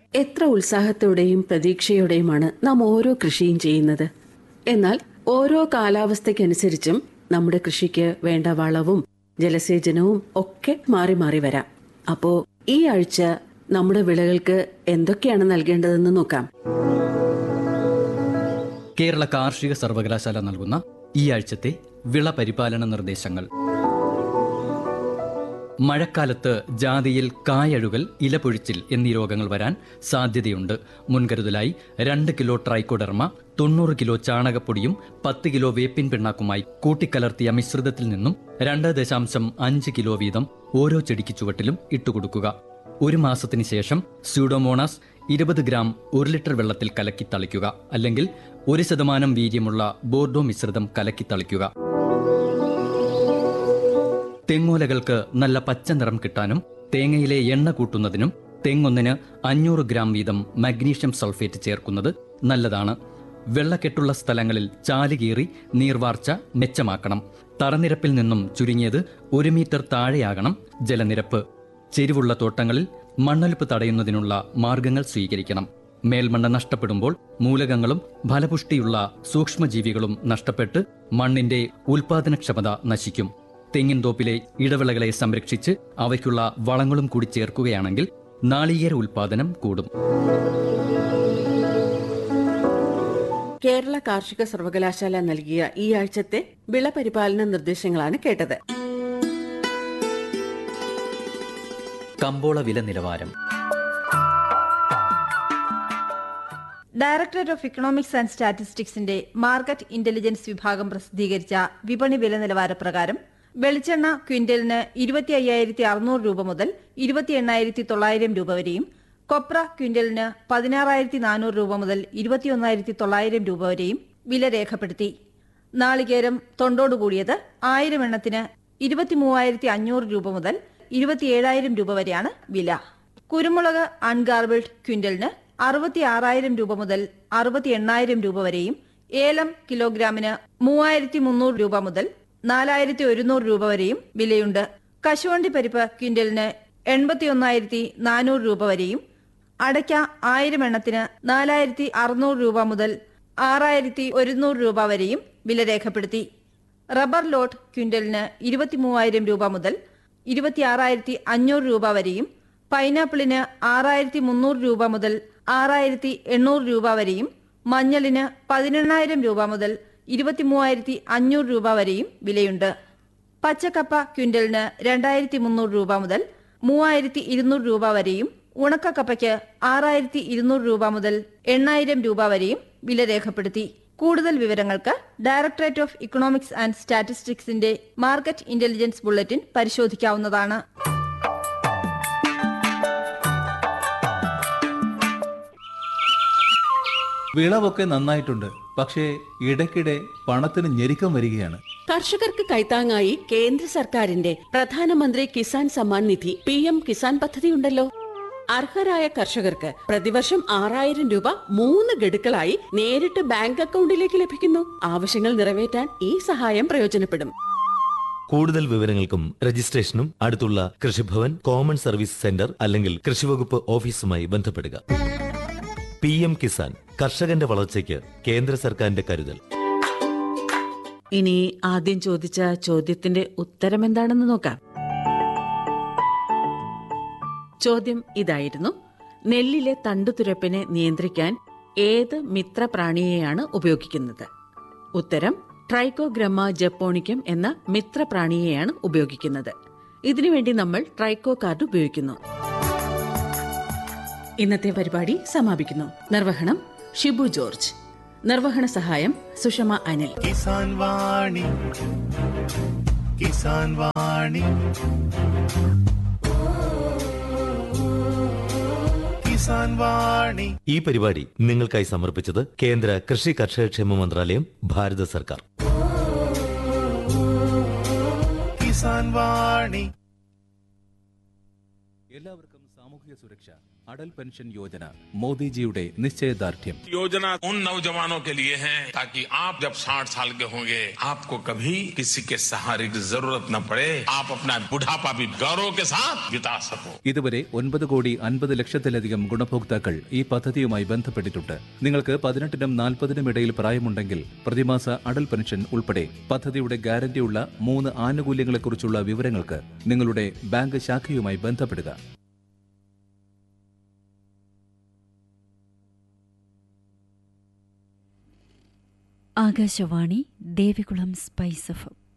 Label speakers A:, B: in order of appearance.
A: എത്ര ഉത്സാഹത്തോടെയും പ്രതീക്ഷയോടെയുമാണ് നാം ഓരോ കൃഷിയും ചെയ്യുന്നത് എന്നാൽ ഓരോ കാലാവസ്ഥയ്ക്കനുസരിച്ചും നമ്മുടെ കൃഷിക്ക് വേണ്ട വളവും ജലസേചനവും ഒക്കെ മാറി മാറി വരാം അപ്പോ ഈ ആഴ്ച നമ്മുടെ വിളകൾക്ക് എന്തൊക്കെയാണ് നൽകേണ്ടതെന്ന് നോക്കാം
B: കേരള കാർഷിക സർവകലാശാല നൽകുന്ന ഈ ആഴ്ചത്തെ വിള പരിപാലന നിർദ്ദേശങ്ങൾ മഴക്കാലത്ത് ജാതിയിൽ കായഴുകൽ ഇലപൊഴിച്ചിൽ എന്നീ രോഗങ്ങൾ വരാൻ സാധ്യതയുണ്ട് മുൻകരുതലായി രണ്ട് കിലോ ട്രൈക്കോഡർമ തൊണ്ണൂറ് കിലോ ചാണകപ്പൊടിയും പത്ത് കിലോ വേപ്പിൻ പിണ്ണാക്കുമായി കൂട്ടിക്കലർത്തിയ മിശ്രിതത്തിൽ നിന്നും രണ്ട് ദശാംശം അഞ്ച് കിലോ വീതം ഓരോ ചെടിക്ക് ചുവട്ടിലും ഇട്ടുകൊടുക്കുക ഒരു മാസത്തിന് ശേഷം സ്യൂഡോമോണാസ് ഇരുപത് ഗ്രാം ഒരു ലിറ്റർ വെള്ളത്തിൽ കലക്കി തളിക്കുക അല്ലെങ്കിൽ ഒരു ശതമാനം വീര്യമുള്ള ബോർഡോ മിശ്രിതം കലക്കി തളിക്കുക തെങ്ങോലകൾക്ക് നല്ല പച്ച നിറം കിട്ടാനും തേങ്ങയിലെ എണ്ണ കൂട്ടുന്നതിനും തെങ്ങൊന്നിന് അഞ്ഞൂറ് ഗ്രാം വീതം മഗ്നീഷ്യം സൾഫേറ്റ് ചേർക്കുന്നത് നല്ലതാണ് വെള്ളക്കെട്ടുള്ള സ്ഥലങ്ങളിൽ ചാലുകീറി നീർവാർച്ച മെച്ചമാക്കണം തറനിരപ്പിൽ നിന്നും ചുരുങ്ങിയത് ഒരു മീറ്റർ താഴെയാകണം ജലനിരപ്പ് ചെരിവുള്ള തോട്ടങ്ങളിൽ മണ്ണൊലിപ്പ് തടയുന്നതിനുള്ള മാർഗങ്ങൾ സ്വീകരിക്കണം മേൽമണ്ണ് നഷ്ടപ്പെടുമ്പോൾ മൂലകങ്ങളും ഫലപുഷ്ടിയുള്ള സൂക്ഷ്മജീവികളും നഷ്ടപ്പെട്ട് മണ്ണിന്റെ ഉൽപാദനക്ഷമത നശിക്കും തെങ്ങിൻ തോപ്പിലെ ഇടവിളകളെ സംരക്ഷിച്ച് അവയ്ക്കുള്ള വളങ്ങളും കൂടി ചേർക്കുകയാണെങ്കിൽ നാളികേര ഉൽപാദനം കൂടും
A: കേരള കാർഷിക സർവകലാശാല നൽകിയ ഈ ആഴ്ചത്തെ വിള പരിപാലന നിർദ്ദേശങ്ങളാണ് കേട്ടത്
B: കമ്പോള വില നിലവാരം
C: ഡയറക്ടറേറ്റ് ഓഫ് ഇക്കണോമിക്സ് ആൻഡ് സ്റ്റാറ്റിസ്റ്റിക്സിന്റെ മാർക്കറ്റ് ഇന്റലിജൻസ് വിഭാഗം പ്രസിദ്ധീകരിച്ച വിപണി വില നിലവാര പ്രകാരം വെളിച്ചെണ്ണ ക്വിന്റലിന് ഇരുപത്തി അയ്യായിരത്തി അറുന്നൂറ് രൂപ മുതൽ ഇരുപത്തി എണ്ണായിരത്തി തൊള്ളായിരം രൂപ വരെയും കൊപ്ര ക്വിന്റലിന് പതിനാറായിരത്തി നാനൂറ് രൂപ മുതൽ ഇരുപത്തിയൊന്നായിരത്തി തൊള്ളായിരം രൂപ വരെയും വില രേഖപ്പെടുത്തി നാളികേരം തൊണ്ടോടുകൂടിയത് ആയിരം എണ്ണത്തിന് ഇരുപത്തിമൂവായിരത്തി അഞ്ഞൂറ് രൂപ മുതൽ ഇരുപത്തിയേഴായിരം രൂപ വരെയാണ് വില കുരുമുളക് അൺഗാർബിൾഡ് ക്വിന്റലിന് അറുപത്തി ആറായിരം രൂപ മുതൽ അറുപത്തി എണ്ണായിരം രൂപ വരെയും ഏലം കിലോഗ്രാമിന് മൂവായിരത്തി മുന്നൂറ് രൂപ മുതൽ നാലായിരത്തി ഒരുന്നൂറ് രൂപ വരെയും വിലയുണ്ട് കശുവണ്ടി പരിപ്പ് ക്വിന്റലിന് എൺപത്തി ഒന്നായിരത്തി നാനൂറ് രൂപ വരെയും അടയ്ക്ക ആയിരം എണ്ണത്തിന് നാലായിരത്തി അറുന്നൂറ് രൂപ മുതൽ ആറായിരത്തി ഒരുന്നൂറ് രൂപ വരെയും വില രേഖപ്പെടുത്തി റബ്ബർ ലോട്ട് ക്വിന്റലിന് ഇരുപത്തിമൂവായിരം രൂപ മുതൽ ഇരുപത്തിയാറായിരത്തി അഞ്ഞൂറ് രൂപ വരെയും പൈനാപ്പിളിന് ആറായിരത്തി മുന്നൂറ് രൂപ മുതൽ ആറായിരത്തി എണ്ണൂറ് രൂപ വരെയും മഞ്ഞളിന് പതിനെണ്ണായിരം രൂപ മുതൽ ഇരുപത്തിമൂവായിരത്തി അഞ്ഞൂറ് രൂപ വരെയും വിലയുണ്ട് പച്ചക്കപ്പ ക്വിന്റലിന് രണ്ടായിരത്തി മുന്നൂറ് രൂപ മുതൽ മൂവായിരത്തി ഇരുന്നൂറ് രൂപ വരെയും ഉണക്കക്കപ്പയ്ക്ക് ആറായിരത്തി ഇരുന്നൂറ് രൂപ മുതൽ എണ്ണായിരം രൂപ വരെയും വില രേഖപ്പെടുത്തി കൂടുതൽ വിവരങ്ങൾക്ക് ഡയറക്ടറേറ്റ് ഓഫ് ഇക്കണോമിക്സ് ആൻഡ് സ്റ്റാറ്റിസ്റ്റിക്സിന്റെ മാർക്കറ്റ് ഇന്റലിജൻസ് ബുള്ളറ്റിൻ പരിശോധിക്കാവുന്നതാണ്
D: വിളവൊക്കെ നന്നായിട്ടുണ്ട് പക്ഷേ ഇടയ്ക്കിടെ പണത്തിന് ഞെരുക്കം വരികയാണ്
A: കർഷകർക്ക് കൈത്താങ്ങായി കേന്ദ്ര സർക്കാരിന്റെ പ്രധാനമന്ത്രി കിസാൻ സമ്മാൻ നിധി പി എം കിസാൻ പദ്ധതിയുണ്ടല്ലോ അർഹരായ കർഷകർക്ക് പ്രതിവർഷം ആറായിരം രൂപ മൂന്ന് ഗഡുക്കളായി നേരിട്ട് ബാങ്ക് അക്കൗണ്ടിലേക്ക് ലഭിക്കുന്നു ആവശ്യങ്ങൾ നിറവേറ്റാൻ ഈ സഹായം പ്രയോജനപ്പെടും
E: കൂടുതൽ വിവരങ്ങൾക്കും രജിസ്ട്രേഷനും അടുത്തുള്ള കൃഷിഭവൻ കോമൺ സർവീസ് സെന്റർ അല്ലെങ്കിൽ കൃഷിവകുപ്പ് ഓഫീസുമായി ബന്ധപ്പെടുക പി എം കിസാൻ കർഷകന്റെ വളർച്ചയ്ക്ക് കേന്ദ്ര സർക്കാരിന്റെ കരുതൽ
A: ഇനി ആദ്യം ചോദിച്ച ചോദ്യത്തിന്റെ ഉത്തരം എന്താണെന്ന് നോക്കാം ചോദ്യം ഇതായിരുന്നു നെല്ലിലെ തണ്ടുതുരപ്പിനെ നിയന്ത്രിക്കാൻ ഏത് മിത്രപ്രാണിയെയാണ് ഉപയോഗിക്കുന്നത് ഉത്തരം ട്രൈക്കോഗ്രമ്മ ജപ്പോണിക്കം എന്ന മിത്രപ്രാണിയെയാണ് ഉപയോഗിക്കുന്നത് ഇതിനുവേണ്ടി നമ്മൾ ട്രൈക്കോ കാർഡ് ഉപയോഗിക്കുന്നു ഇന്നത്തെ പരിപാടി സമാപിക്കുന്നു നിർവഹണം ഷിബു ജോർജ് നിർവഹണ സഹായം സുഷമ അനിൽ
F: കിസാൻ വാണി കിസാൻ വാണി കിസാൻ വാണി
E: ഈ പരിപാടി നിങ്ങൾക്കായി സമർപ്പിച്ചത് കേന്ദ്ര കൃഷി കർഷകക്ഷേമ മന്ത്രാലയം ഭാരത സർക്കാർ
F: കിസാൻ വാണി
D: എല്ലാവർക്കും സാമൂഹിക ആരോഗ്യ സുരക്ഷ അടൽ പെൻഷൻ യോജന മോദിജിയുടെ നിശ്ചയദാർഢ്യം
G: योजना उन नौजवानों के लिए है ताकि आप जब 60 साल के होंगे आपको कभी किसी के सहारे की जरूरत न पड़े आप अपना बुढ़ापा भी गौरव के साथ बिता सको
D: ഇതുവരെ ഒൻപത് കോടി അൻപത് ലക്ഷത്തിലധികം ഗുണഭോക്താക്കൾ ഈ പദ്ധതിയുമായി ബന്ധപ്പെട്ടിട്ടുണ്ട് നിങ്ങൾക്ക് പതിനെട്ടിനും നാൽപ്പതിനും ഇടയിൽ പ്രായമുണ്ടെങ്കിൽ പ്രതിമാസ അടൽ പെൻഷൻ ഉൾപ്പെടെ പദ്ധതിയുടെ ഗ്യാരണ്ടിയുള്ള മൂന്ന് ആനുകൂല്യങ്ങളെക്കുറിച്ചുള്ള വിവരങ്ങൾക്ക് നിങ്ങളുടെ ബാങ്ക് ശാഖയുമായി ബന്ധപ്പെടുക
H: ആകാശവാണി ദേവികുളം സ്പൈസ് എഫ്